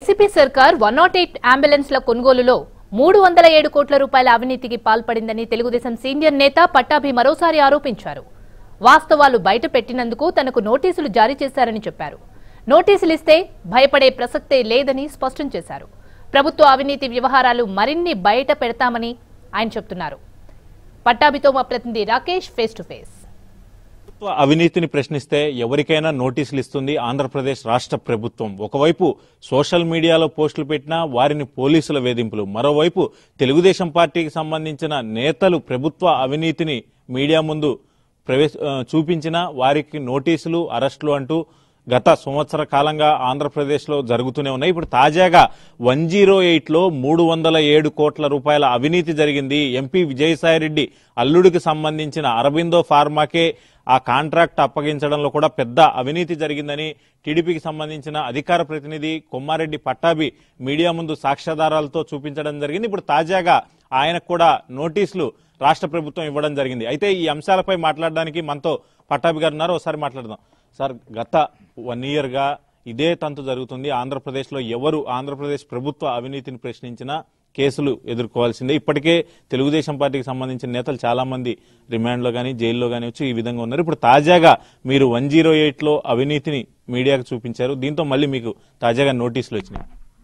YCP సర్కార్ one nought eight అంబులెన్స్ల కొనుగోలులో మూడు వందల ఏడు కోట్ల రూపాయల అవినీతికి పాల్పడిందని తెలుగుదేశం సీనియర్ నేత పట్టాభి మరోసారి ఆరోపించారు వాస్తవాలు బయట పెట్టినందుకు తనకు నోటీసులు జారీ చేశారని చెప్పారు నోటీసులు ఇస్తే భయపడే ప్రసక్తే లేదని స్పష్టం చేశారు ప్రభుత్వ అవినీతి వ్యవహారాలు మరిన్ని బయట పెడతామని ఆయన చెప్తున్నారు పట్టాభితో మా ప్రతినిధి రాకేష్ ఫేస్ టు ఫేస్ ప్రభుత్వ అవినీతిని ప్రశ్నిస్తే ఎవరికైనా నోటీసులు ఇస్తుంది ఆంధ్రప్రదేశ్ రాష్ట్ర ప్రభుత్వం ఒకవైపు సోషల్ మీడియాలో పోస్టులు పెట్టినా వారిని పోలీసుల వేధింపులు మరోవైపు తెలుగుదేశం పార్టీకి సంబంధించిన నేతలు ప్రభుత్వ అవినీతిని మీడియా ముందు ప్రవేశ ఆ, చూపించిన వారికి నోటీసులు అరెస్టులు అంటూ గత సంవత్సర కాలంగా ఆంధ్రప్రదేశ్లో జరుగుతూనే ఉన్నాయి ఇప్పుడు తాజాగా వన్ జీరో ఎయిట్లో మూడు వందల ఏడు కోట్ల రూపాయల అవినీతి జరిగింది ఎంపీ విజయసాయిరెడ్డి అల్లుడికి సంబంధించిన అరబిందో ఫార్మాకే ఆ కాంట్రాక్ట్ అప్పగించడంలో కూడా పెద్ద అవినీతి జరిగిందని టీడీపీకి సంబంధించిన అధికార ప్రతినిధి కొమ్మారెడ్డి పట్టాభి మీడియా ముందు సాక్ష్యాధారాలతో చూపించడం జరిగింది ఇప్పుడు తాజాగా ఆయనకు కూడా నోటీసులు రాష్ట్ర ప్రభుత్వం ఇవ్వడం జరిగింది అయితే ఈ అంశాలపై మాట్లాడడానికి మనతో పట్టాభి గారు ఉన్నారు ఒకసారి మాట్లాడదాం సార్ గత వన్ ఇయర్ గా ఇదే తంతు జరుగుతుంది ఆంధ్రప్రదేశ్లో ఎవరు ఆంధ్రప్రదేశ్ ప్రభుత్వ అవినీతిని ప్రశ్నించినా కేసులు ఎదుర్కోవాల్సిందే ఇప్పటికే తెలుగుదేశం పార్టీకి సంబంధించిన నేతలు చాలా మంది రిమాండ్లో కానీ జైల్లో కానీ వచ్చి ఈ విధంగా ఉన్నారు ఇప్పుడు తాజాగా మీరు వన్ జీరో ఎయిట్లో అవినీతిని మీడియాకు చూపించారు దీంతో మళ్ళీ మీకు తాజాగా నోటీసులు వచ్చినాయి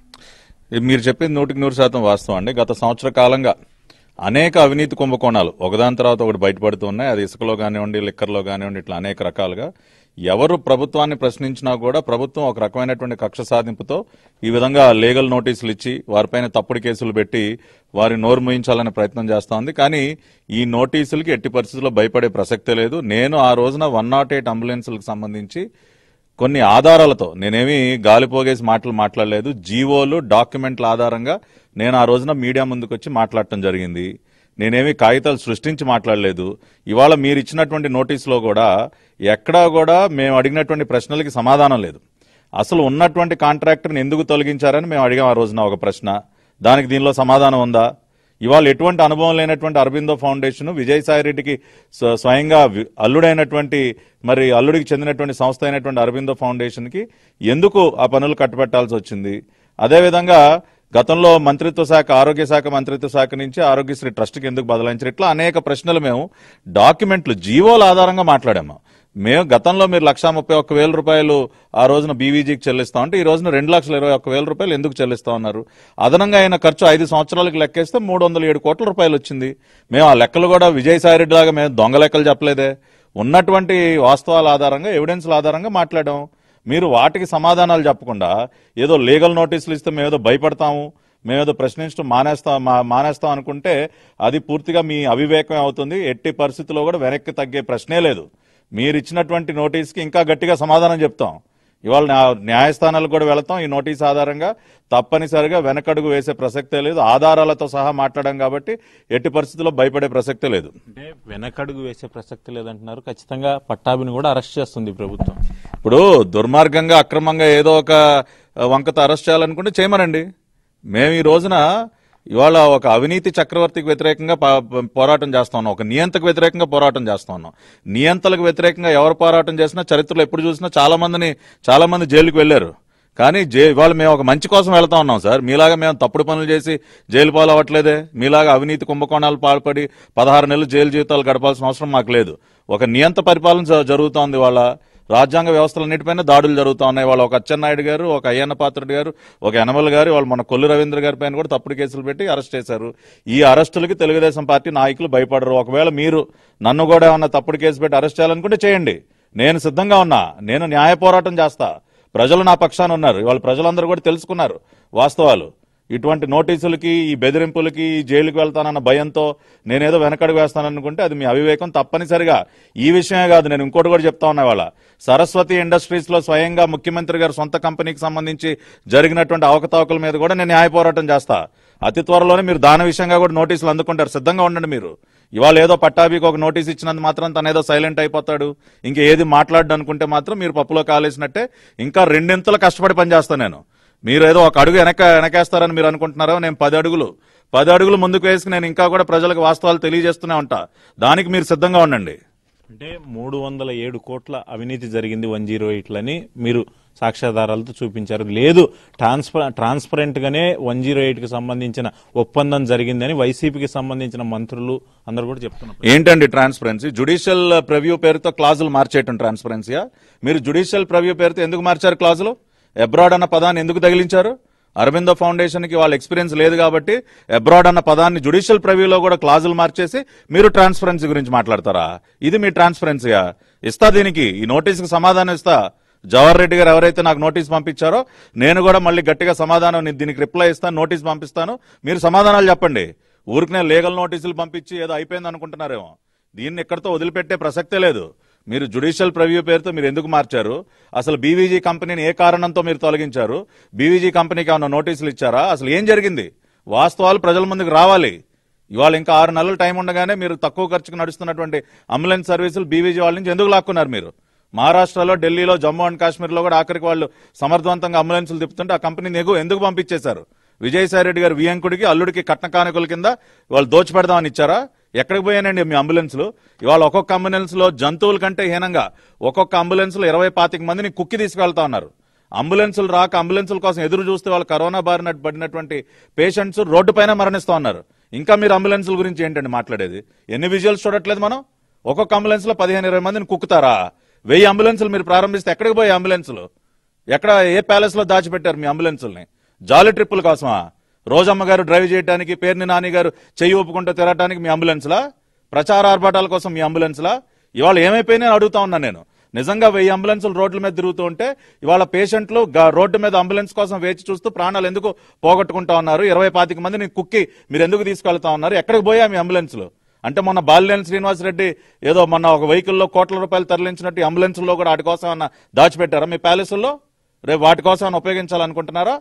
ఇది మీరు చెప్పింది నూటికి నూరు శాతం వాస్తవం అండి గత సంవత్సర కాలంగా అనేక అవినీతి కుంభకోణాలు ఒకదాని తర్వాత ఒకటి బయటపడుతూ ఉన్నాయి అది ఇసుకలో కానివ్వండి లిక్కర్లో కానివ్వండి ఇట్లా అనేక రకాలుగా ఎవరు ప్రభుత్వాన్ని ప్రశ్నించినా కూడా ప్రభుత్వం ఒక రకమైనటువంటి కక్ష సాధింపుతో ఈ విధంగా లీగల్ నోటీసులు ఇచ్చి వారిపైన తప్పుడు కేసులు పెట్టి వారి నోరు మూయించాలనే ప్రయత్నం చేస్తా ఉంది కానీ ఈ నోటీసులకి ఎట్టి పరిస్థితుల్లో భయపడే ప్రసక్తే లేదు నేను ఆ రోజున వన్ నాట్ ఎయిట్ అంబులెన్స్లకు సంబంధించి కొన్ని ఆధారాలతో నేనేమి గాలిపోగేసి మాటలు మాట్లాడలేదు జీవోలు డాక్యుమెంట్ల ఆధారంగా నేను ఆ రోజున మీడియా ముందుకు వచ్చి మాట్లాడటం జరిగింది నేనేమి కాగితాలు సృష్టించి మాట్లాడలేదు ఇవాళ మీరు ఇచ్చినటువంటి నోటీసులో కూడా ఎక్కడా కూడా మేము అడిగినటువంటి ప్రశ్నలకి సమాధానం లేదు అసలు ఉన్నటువంటి కాంట్రాక్టర్ని ఎందుకు తొలగించారని మేము అడిగాం ఆ రోజున ఒక ప్రశ్న దానికి దీనిలో సమాధానం ఉందా ఇవాళ ఎటువంటి అనుభవం లేనటువంటి అరబిందో ఫౌండేషన్ విజయసాయిరెడ్డికి స్వ- స్వయంగా వి- అల్లుడైనటువంటి మరి అల్లుడికి చెందినటువంటి సంస్థ అయినటువంటి అరబిందో ఫౌండేషన్కి ఎందుకు ఆ పనులు కట్టబెట్టాల్సి వచ్చింది అదేవిధంగా గతంలో మంత్రిత్వ శాఖ ఆరోగ్య శాఖ మంత్రిత్వ శాఖ నుంచి ఆరోగ్యశ్రీ ట్రస్ట్కి ఎందుకు బదలాయించారు ఇట్లా అనేక ప్రశ్నలు మేము డాక్యుమెంట్లు జీవోల ఆధారంగా మాట్లాడాము మేము గతంలో మీరు లక్షా ముప్పై ఒక్క వేల రూపాయలు ఆ రోజున బీవీజీకి చెల్లిస్తాం అంటే ఈ రోజున రెండు లక్షల ఇరవై ఒక్క వేల రూపాయలు ఎందుకు చెల్లిస్తా ఉన్నారు అదనంగా అయిన ఖర్చు ఐదు సంవత్సరాలకు లెక్కేస్తే మూడు వందల ఏడు కోట్ల రూపాయలు వచ్చింది మేము ఆ లెక్కలు కూడా విజయసాయిరెడ్డి లాగా మేము దొంగ లెక్కలు చెప్పలేదే ఉన్నటువంటి వాస్తవాల ఆధారంగా ఎవిడెన్స్ల ఆధారంగా మాట్లాడాం మీరు వాటికి సమాధానాలు చెప్పకుండా ఏదో లీగల్ నోటీసులు ఇస్తే మేము ఏదో భయపడతాము మేమేదో ప్రశ్నించడం మానేస్తాం మా- మానేస్తాం అనుకుంటే అది పూర్తిగా మీ అవివేకం అవుతుంది ఎట్టి పరిస్థితుల్లో కూడా వెనక్కి తగ్గే ప్రశ్నే లేదు మీరు ఇచ్చినటువంటి నోటీస్కి ఇంకా గట్టిగా సమాధానం చెప్తాం ఇవాళ న్యా- న్యాయస్థానాలకు కూడా వెళతాం ఈ నోటీస్ ఆధారంగా తప్పనిసరిగా వెనకడుగు వేసే ప్రసక్తే లేదు ఆధారాలతో సహా మాట్లాడాం కాబట్టి ఎట్టి పరిస్థితుల్లో భయపడే ప్రసక్తే లేదు అంటే వెనకడుగు వేసే ప్రసక్తి లేదంటున్నారు ఖచ్చితంగా పట్టాభిని కూడా అరెస్ట్ చేస్తుంది ఈ ప్రభుత్వం ఇప్పుడు దుర్మార్గంగా అక్రమంగా ఏదో ఒక వంకత అరెస్ట్ చేయాలనుకుంటే చేయమనండి మేము ఈ రోజున ఇవాళ ఒక అవినీతి చక్రవర్తికి వ్యతిరేకంగా ప- పోరాటం చేస్తా ఉన్నాం ఒక నియంతకు వ్యతిరేకంగా పోరాటం చేస్తా ఉన్నాం నియంతలకు వ్యతిరేకంగా ఎవరు పోరాటం చేసినా చరిత్రలో ఎప్పుడు చూసినా చాలా మందిని చాలా మంది జైలుకి వెళ్లారు కానీ జై ఇవాళ మేము ఒక మంచి కోసం వెళ్తా ఉన్నాం సార్ మీలాగా మేము తప్పుడు పనులు చేసి జైలు పాలు అవ్వట్లేదే మీలాగా అవినీతి కుంభకోణాలు పాల్పడి పదహారు నెలలు జైలు జీవితాలు గడపాల్సిన అవసరం మాకు లేదు ఒక నియంత పరిపాలన జ- జరుగుతోంది వాళ్ళ రాజ్యాంగ వ్యవస్థలన్నిటిపైన దాడులు జరుగుతా ఉన్నాయి వాళ్ళు ఒక అచ్చెన్నాయుడు గారు ఒక అయ్యన్న పాత్రుడు గారు ఒక యనమల గారు వాళ్ళు మన కొల్లు రవీంద్ర గారి పైన కూడా తప్పుడు కేసులు పెట్టి అరెస్ట్ చేశారు ఈ అరెస్టులకి తెలుగుదేశం పార్టీ నాయకులు భయపడరు ఒకవేళ మీరు నన్ను కూడా ఏమన్నా తప్పుడు కేసు పెట్టి అరెస్ట్ చేయాలనుకుంటే చేయండి నేను సిద్ధంగా ఉన్నా నేను న్యాయ పోరాటం చేస్తా ప్రజలు నా పక్షాన ఉన్నారు ఇవాళ ప్రజలందరూ కూడా తెలుసుకున్నారు వాస్తవాలు ఇటువంటి నోటీసులకి ఈ బెదిరింపులకి ఈ జైలుకి వెళ్తానన్న భయంతో నేనేదో వెనకడుగు వేస్తాననుకుంటే అది మీ అవివేకం తప్పనిసరిగా ఈ విషయమే కాదు నేను ఇంకోటి కూడా చెప్తా ఉన్నా వాళ్ళ సరస్వతి ఇండస్ట్రీస్ లో స్వయంగా ముఖ్యమంత్రి గారు సొంత కంపెనీకి సంబంధించి జరిగినటువంటి అవకతవకల మీద కూడా నేను న్యాయ పోరాటం చేస్తా అతి త్వరలోనే మీరు దాని విషయంగా కూడా నోటీసులు అందుకుంటారు సిద్ధంగా ఉండండి మీరు ఇవాళ ఏదో పట్టాభికి ఒక నోటీస్ ఇచ్చినంత మాత్రం తను ఏదో సైలెంట్ అయిపోతాడు ఇంకా ఏది మాట్లాడు అనుకుంటే మాత్రం మీరు పప్పులో కాలేసినట్టే ఇంకా రెండింతలు కష్టపడి పనిచేస్తాను నేను మీరు ఏదో ఒక అడుగు వెనక వెనకేస్తారని మీరు అనుకుంటున్నారో నేను పది అడుగులు పది అడుగులు ముందుకు వేసి నేను ఇంకా కూడా ప్రజలకు వాస్తవాలు తెలియజేస్తూనే ఉంటా దానికి మీరు సిద్ధంగా ఉండండి అంటే మూడు వందల ఏడు కోట్ల అవినీతి జరిగింది వన్ జీరో ఎయిట్లని మీరు సాక్ష్యాధారాలతో చూపించారు లేదు ట్రాన్స్ప ట్రాన్స్పరెంట్ గానే వన్ జీరో ఎయిట్ కి సంబంధించిన ఒప్పందం జరిగిందని వైసీపీకి సంబంధించిన మంత్రులు అందరూ కూడా చెప్తున్నారు ఏంటండి ట్రాన్స్పరెన్సీ జుడిషియల్ ప్రివ్యూ పేరుతో క్లాజులు మార్చేయటం ట్రాన్స్పరెన్సీయా మీరు జుడిషియల్ ప్రివ్యూ పేరుతో ఎందుకు మార్చారు క్లాజులు అబ్రాడ్ అన్న పదాన్ని ఎందుకు తగిలించారు అరవిందో ఫౌండేషన్ కి వాళ్ళ ఎక్స్పీరియన్స్ లేదు కాబట్టి అబ్రాడ్ అన్న పదాన్ని జుడిషియల్ ప్రివ్యూలో కూడా క్లాజులు మార్చేసి మీరు ట్రాన్స్పరెన్సీ గురించి మాట్లాడతారా ఇది మీ ట్రాన్స్పరెన్సీయా ఇస్తా దీనికి ఈ నోటీస్కి సమాధానం ఇస్తా జవహర్ రెడ్డి గారు ఎవరైతే నాకు నోటీస్ పంపించారో నేను కూడా మళ్ళీ గట్టిగా సమాధానం నేను దీనికి రిప్లై ఇస్తాను నోటీస్ పంపిస్తాను మీరు సమాధానాలు చెప్పండి ఊరికి నేను లీగల్ నోటీసులు పంపించి ఏదో అయిపోయింది అనుకుంటున్నారేమో దీన్ని ఎక్కడితో వదిలిపెట్టే ప్రసక్తే లేదు మీరు జుడిషియల్ ప్రివ్యూ పేరుతో మీరు ఎందుకు మార్చారు అసలు బీవీజీ కంపెనీని ఏ కారణంతో మీరు తొలగించారు బీవీజీ కంపెనీకి ఏమైనా నోటీసులు ఇచ్చారా అసలు ఏం జరిగింది వాస్తవాలు ప్రజల ముందుకు రావాలి ఇవాళ ఇంకా ఆరు నెలలు టైం ఉండగానే మీరు తక్కువ ఖర్చుకు నడుస్తున్నటువంటి అంబులెన్స్ సర్వీసులు బీవీజీ వాళ్ళ నుంచి ఎందుకు లాక్కున్నారు మీరు మహారాష్ట్రలో ఢిల్లీలో జమ్మూ అండ్ కాశ్మీర్లో కూడా ఆఖరికి వాళ్ళు సమర్థవంతంగా అంబులెన్సులు తిప్పుతుంటే ఆ కంపెనీని ఎగు- ఎందుకు పంపించేశారు విజయసాయి రెడ్డి గారు వియంకుడికి అల్లుడికి కట్న కానుకల కింద వాళ్ళు దోచిపెడదామని ఇచ్చారా ఎక్కడికి పోయానండి మీ అంబులెన్స్లు ఇవాళ ఒక్కొక్క అంబులెన్స్ లో జంతువుల కంటే హీనంగా ఒక్కొక్క అంబులెన్స్ లో ఇరవై పాతిక మందిని కుక్కి తీసుకెళ్తా ఉన్నారు అంబులెన్సులు రాక అంబులెన్సుల కోసం ఎదురు చూస్తే వాళ్ళు కరోనా బారిన పడినటువంటి పేషెంట్స్ రోడ్డు పైన మరణిస్తూ ఉన్నారు ఇంకా మీరు అంబులెన్సుల గురించి ఏంటండి మాట్లాడేది ఎన్ని విజువల్స్ చూడట్లేదు మనం ఒక్కొక్క అంబులెన్స్ లో పదిహేను ఇరవై మందిని కుక్కుతారా వెయ్యి అంబులెన్సులు మీరు ప్రారంభిస్తే ఎక్కడికి పోయి అంబులెన్సులు ఎక్కడ ఏ ప్యాలెస్ లో దాచిపెట్టారు మీ అంబులెన్సుల్ని జాలీ ట్రిప్పుల కోసమా రోజమ్మ గారు డ్రైవ్ చేయడానికి పేర్ని నాని గారు చెయ్యి ఒప్పుకుంటూ తిరగటానికి మీ అంబులెన్స్లా ప్రచార ఆర్భాటాల కోసం మీ అంబులెన్స్లా ఇవాళ ఏమైపోయినా అడుగుతా ఉన్నా నేను నిజంగా వెయ్యి అంబులెన్సులు రోడ్ల మీద తిరుగుతూ ఉంటే ఇవాళ పేషెంట్లు గ- రోడ్డు మీద అంబులెన్స్ కోసం వేచి చూస్తూ ప్రాణాలు ఎందుకు పోగొట్టుకుంటా ఉన్నారు ఇరవై పాతిక మందిని కుక్కి మీరు ఎందుకు తీసుకెళ్తా ఉన్నారు ఎక్కడికి పోయా మీ అంబులెన్స్లు అంటే మొన్న బాలినేని శ్రీనివాసరెడ్డి ఏదో మొన్న ఒక వెహికల్లో కోట్ల రూపాయలు తరలించినట్టు ఈ అంబులెన్స్లో కూడా వాటి కోసం ఏమన్నా దాచిపెట్టారా మీ ప్యాలెస్ల్లో రేపు వాటి కోసం ఏమన్నా ఉపయోగించాలనుకుంటున్నారా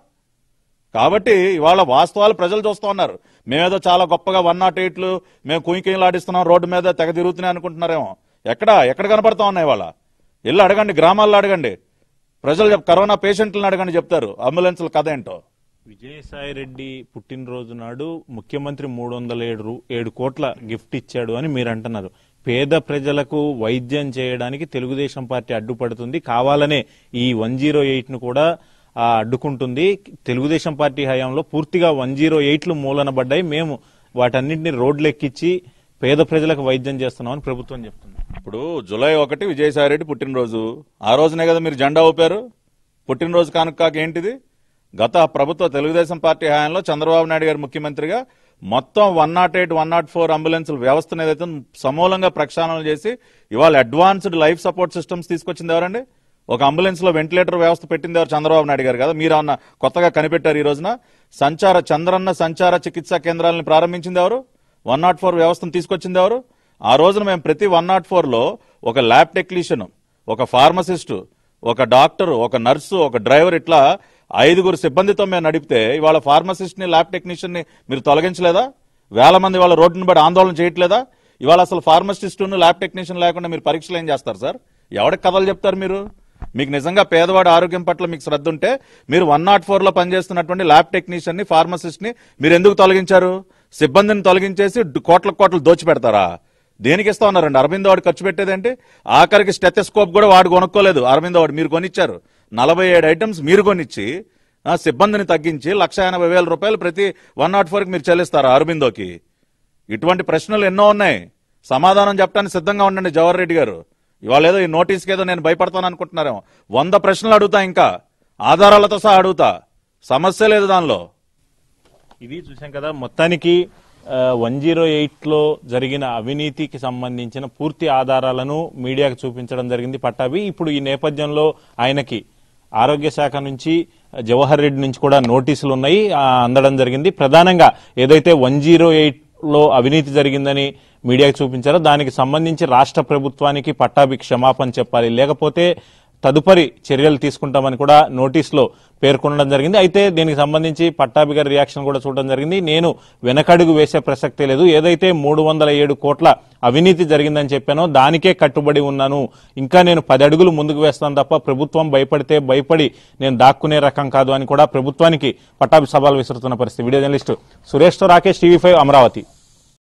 కాబట్టి ఇవాళ వాస్తవాలు ప్రజలు చూస్తూ ఉన్నారు మేమేదో చాలా గొప్పగా వన్ నాట్ ఎయిట్లు మేము కుయికిలాడిస్తున్నాం రోడ్డు మీద తెగ తిరుగుతున్నాయి అనుకుంటున్నారేమో ఎక్కడ ఎక్కడ కనపడతా ఉన్నాయి ఇవాళ వెళ్ళి అడగండి గ్రామాల్లో అడగండి ప్రజలు చెప్ కరోనా పేషెంట్లను అడగండి చెప్తారు అంబులెన్స్ల కథ ఏంటో విజయసాయి రెడ్డి పుట్టినరోజు నాడు ముఖ్యమంత్రి మూడు వందల ఏడు రూ- ఏడు కోట్ల గిఫ్ట్ ఇచ్చాడు అని మీరు అంటున్నారు పేద ప్రజలకు వైద్యం చేయడానికి తెలుగుదేశం పార్టీ అడ్డుపడుతుంది కావాలనే ఈ వన్ జీరో ఎయిట్ ను కూడా ఆ, అడ్డుకుంటుంది తెలుగుదేశం పార్టీ హయాంలో పూర్తిగా వన్ జీరో ఎయిట్లు మూలనబడ్డాయి మేము వాటన్నింటినీ రోడ్లు ఎక్కించి పేద ప్రజలకు వైద్యం చేస్తున్నామని ప్రభుత్వం చెప్తుంది ఇప్పుడు జూలై ఒకటి విజయసాయి రెడ్డి పుట్టినరోజు ఆ రోజునే కదా మీరు జెండా ఊపారు పుట్టినరోజు కానుక ఏంటిది గత ప్రభుత్వ తెలుగుదేశం పార్టీ హయాంలో చంద్రబాబు నాయుడు గారు ముఖ్యమంత్రిగా మొత్తం one nought eight one nought four అంబులెన్సుల వ్యవస్థను ఏదైతే సమూలంగా ప్రక్షాళన చేసి ఇవాళ అడ్వాన్స్డ్ లైఫ్ సపోర్ట్ సిస్టమ్స్ తీసుకొచ్చింది ఎవరండి ఒక అంబులెన్స్ లో వెంటిలేటర్ వ్యవస్థ పెట్టింది ఎవరు చంద్రబాబు నాయుడు గారు కదా మీరు అన్న కొత్తగా కనిపెట్టారు ఈ రోజున సంచార చంద్రన్న సంచార చికిత్సా కేంద్రాలను ప్రారంభించింది ఎవరు వన్ నాట్ ఫోర్ వ్యవస్థను తీసుకొచ్చింది ఎవరు ఆ రోజున మేము ప్రతి వన్ నాట్ ఫోర్లో ఒక ల్యాబ్ టెక్నీషియన్ ఒక ఫార్మసిస్టు ఒక డాక్టర్ ఒక నర్సు ఒక డ్రైవర్ ఇట్లా ఐదుగురు సిబ్బందితో మేము నడిపితే ఇవాళ ఫార్మసిస్ట్ని ల్యాబ్ టెక్నీషియన్ని మీరు తొలగించలేదా వేల మంది వాళ్ళ రోడ్డును బట్టి ఆందోళన చేయట్లేదా ఇవాళ అసలు ఫార్మసిస్టును ల్యాబ్ టెక్నీషియన్ లేకుండా మీరు పరీక్షలు ఏం చేస్తారు సార్ ఎవరికి కథలు చెప్తారు మీరు మీకు నిజంగా పేదవాడి ఆరోగ్యం పట్ల మీకు శ్రద్ధ ఉంటే మీరు వన్ నాట్ ఫోర్ లో పనిచేస్తున్నటువంటి ల్యాబ్ టెక్నీషియన్ ని ఫార్మసిస్ట్ ని మీరు ఎందుకు తొలగించారు సిబ్బందిని తొలగించేసి డు- కోట్ల కోట్లు దోచి పెడతారా దేనికి ఇస్తా ఉన్నారండి అరవింద్ వాడు ఖర్చు పెట్టేదేంటి ఆఖరికి స్టెథెస్కోప్ కూడా వాడు కొనుక్కోలేదు అరవింద్ వాడు మీరు కొనిచ్చారు నలభై ఏడు ఐటమ్స్ మీరు కొనిచ్చి ఆ, సిబ్బందిని తగ్గించి లక్ష ఎనభై వేల రూపాయలు ప్రతి వన్ నాట్ ఫోర్కి మీరు చెల్లిస్తారా అరవిందోకి ఇటువంటి ప్రశ్నలు ఎన్నో ఉన్నాయి సమాధానం చెప్పడానికి సిద్ధంగా ఉండండి జవహర్ రెడ్డి గారు ఇవాళ ఏదో ఈ నోటీస్కి ఏదో నేను భయపడతాను అనుకుంటున్నారేమో వంద ప్రశ్నలు అడుగుతా ఇంకా ఆధారాలతో సహా అడుగుతా సమస్య లేదు దానిలో ఇది చూసాం కదా మొత్తానికి వన్ జీరో ఎయిట్ లో జరిగిన అవినీతికి సంబంధించిన పూర్తి ఆధారాలను మీడియాకు చూపించడం జరిగింది పట్టాభి ఇప్పుడు ఈ నేపథ్యంలో ఆయనకి ఆరోగ్య శాఖ నుంచి జవహర్ రెడ్డి నుంచి కూడా నోటీసులు ఉన్నాయి ఆ, అందడం జరిగింది ప్రధానంగా ఏదైతే వన్ జీరో ఎయిట్ లో అవినీతి జరిగిందని మీడియాకు చూపించారో దానికి సంబంధించి రాష్ట్ర ప్రభుత్వానికి పట్టాభి క్షమాపణ చెప్పాలి లేకపోతే తదుపరి చర్యలు తీసుకుంటామని కూడా నోటీసులో పేర్కొనడం జరిగింది అయితే దీనికి సంబంధించి పట్టాభి గారి రియాక్షన్ కూడా చూడడం జరిగింది నేను వెనకడుగు వేసే ప్రసక్తే లేదు ఏదైతే మూడు వందల ఏడు కోట్ల అవినీతి జరిగిందని చెప్పానో దానికే కట్టుబడి ఉన్నాను ఇంకా నేను పది అడుగులు ముందుకు వేస్తాను తప్ప ప్రభుత్వం భయపడితే భయపడి నేను దాక్కునే రకం కాదు అని కూడా ప్రభుత్వానికి పట్టాభి సవాల్ విసురుతున్న పరిస్థితి వీడియో జర్నలిస్టు సురేష్తో రాకేష్ టీవీ ఫైవ్ అమరావతి